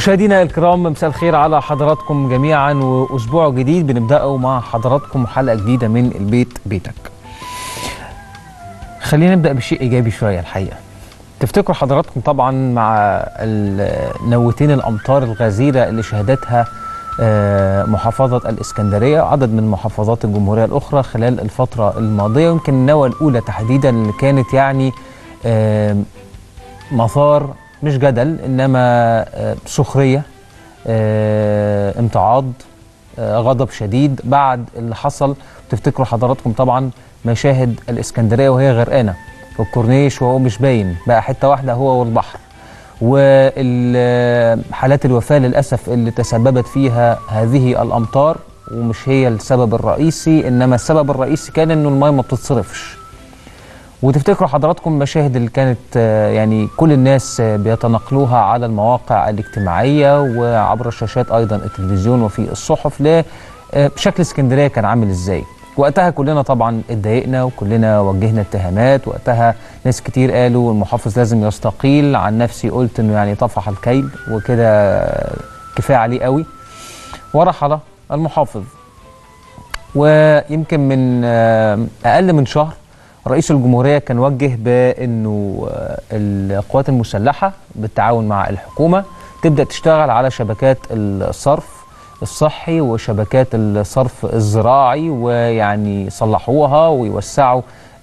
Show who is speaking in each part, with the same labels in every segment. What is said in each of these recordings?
Speaker 1: مشاهدينا الكرام مساء الخير على حضراتكم جميعا واسبوع جديد بنبداه مع حضراتكم حلقه جديده من البيت بيتك. خلينا نبدا بشيء ايجابي شويه الحقيقه. تفتكروا حضراتكم طبعا مع ال- نوتين الامطار الغزيره اللي شهدتها آه، محافظه الاسكندريه عدد من محافظات الجمهوريه الاخرى خلال الفتره الماضيه يمكن النوى الاولى تحديدا اللي كانت يعني آه، مثار مش جدل انما آه، سخريه آه، امتعاض آه، غضب شديد بعد اللي حصل تفتكروا حضراتكم طبعا مشاهد الاسكندريه وهي غرقانه في الكورنيش وهو مش باين بقى حته واحده هو والبحر وحالات الوفاه للاسف اللي تسببت فيها هذه الامطار ومش هي السبب الرئيسي انما السبب الرئيسي كان انه الماء ما بتتصرفش وتفتكروا حضراتكم مشاهد اللي كانت آه، يعني كل الناس آه، بيتناقلوها على المواقع الاجتماعية وعبر الشاشات أيضا التلفزيون وفي الصحف ل آه، شكل اسكندرية كان عامل ازاي وقتها كلنا طبعا اتضايقنا وكلنا وجهنا اتهامات وقتها ناس كتير قالوا المحافظ لازم يستقيل عن نفسي قلت انه يعني طفح الكيل وكده آه، كفايه عليه قوي ورحل المحافظ ويمكن من آه، اقل من شهر رئيس الجمهوريه كان وجه بانه آه، القوات المسلحه بالتعاون مع الحكومه تبدا تشتغل على شبكات الصرف الصحي وشبكات الصرف الزراعي ويعني يصلحوها ويوسعوا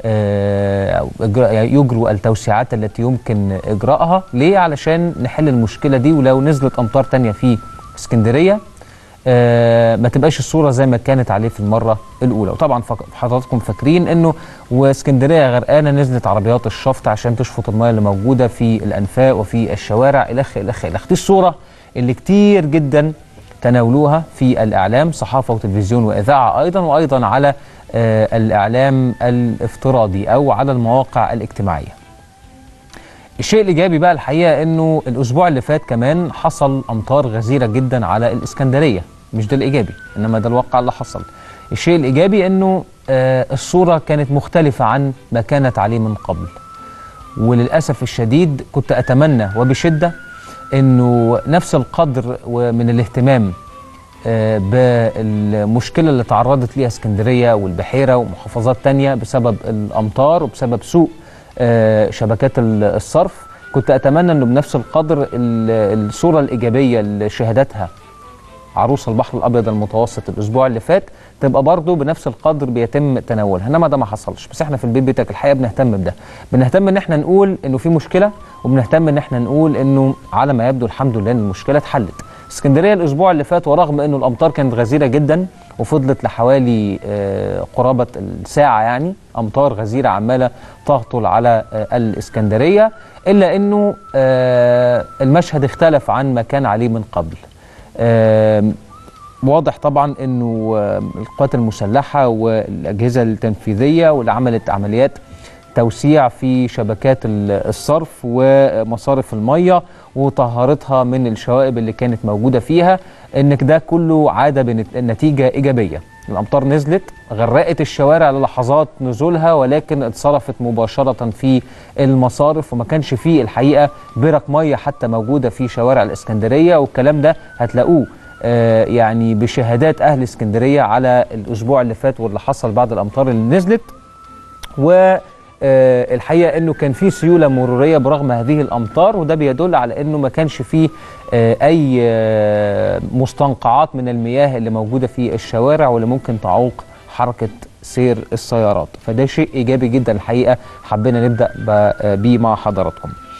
Speaker 1: آه، أو إجراء- يعني يجروا التوسعات التي يمكن اجراءها ليه علشان نحل المشكله دي ولو نزلت امطار تانية في اسكندريه آه، ما تبقاش الصوره زي ما كانت عليه في المره الاولى وطبعا فك- حضراتكم فاكرين انه واسكندريه غرقانه نزلت عربيات الشفط عشان تشفط المياه اللي موجوده في الانفاق وفي الشوارع الخ الخ الخ دي الصوره اللي كتير جدا تناولوها في الاعلام صحافه وتلفزيون واذاعه ايضا وايضا على آه، الاعلام الافتراضي او على المواقع الاجتماعيه الشيء الايجابي بقى الحقيقه انه الاسبوع اللي فات كمان حصل امطار غزيره جدا على الاسكندريه مش ده الايجابي انما ده الواقع اللي حصل الشيء الايجابي انه آه الصوره كانت مختلفه عن ما كانت عليه من قبل وللاسف الشديد كنت اتمنى وبشده انه نفس القدر من الاهتمام آه، بالمشكله اللي تعرضت ليها اسكندريه والبحيره ومحافظات تانية بسبب الامطار وبسبب سوء آه، شبكات ال- الصرف كنت اتمنى انه بنفس القدر ال- الصوره الايجابيه اللي شهدتها عروس البحر الابيض المتوسط الاسبوع اللي فات تبقى برضه بنفس القدر بيتم تناولها انما ده ما حصلش بس احنا في البيت بيتك الحقيقه بنهتم بده بنهتم ان احنا نقول انه في مشكله وبنهتم ان احنا نقول انه على ما يبدو الحمد لله ان المشكله اتحلت اسكندريه الاسبوع اللي فات ورغم انه الامطار كانت غزيره جدا وفضلت لحوالي آه، قرابه الساعه يعني امطار غزيره عماله تهطل على آه، الاسكندريه الا انه آه، المشهد اختلف عن ما كان عليه من قبل آم، واضح طبعا انه آم، القوات المسلحه والاجهزه التنفيذيه واللي عملت عمليات توسيع في شبكات ال- الصرف ومصارف الميه وطهارتها من الشوائب اللي كانت موجوده فيها انك ده كله عاد بنتيجه ايجابيه الامطار نزلت غرقت الشوارع للحظات نزولها ولكن اتصرفت مباشره في المصارف وما كانش فيه الحقيقه برك ميه حتى موجوده في شوارع الاسكندريه والكلام ده هتلاقوه آه، يعني بشهادات اهل اسكندريه على الاسبوع اللي فات واللي حصل بعد الامطار اللي نزلت والحقيقه انه كان في سيوله مروريه برغم هذه الامطار وده بيدل على انه ما كانش فيه آه، اي آه، مستنقعات من المياه اللي موجوده في الشوارع واللي ممكن تعوق حركه سير السيارات فده شيء ايجابي جدا الحقيقه حبينا نبدا ب- آه، بيه مع حضراتكم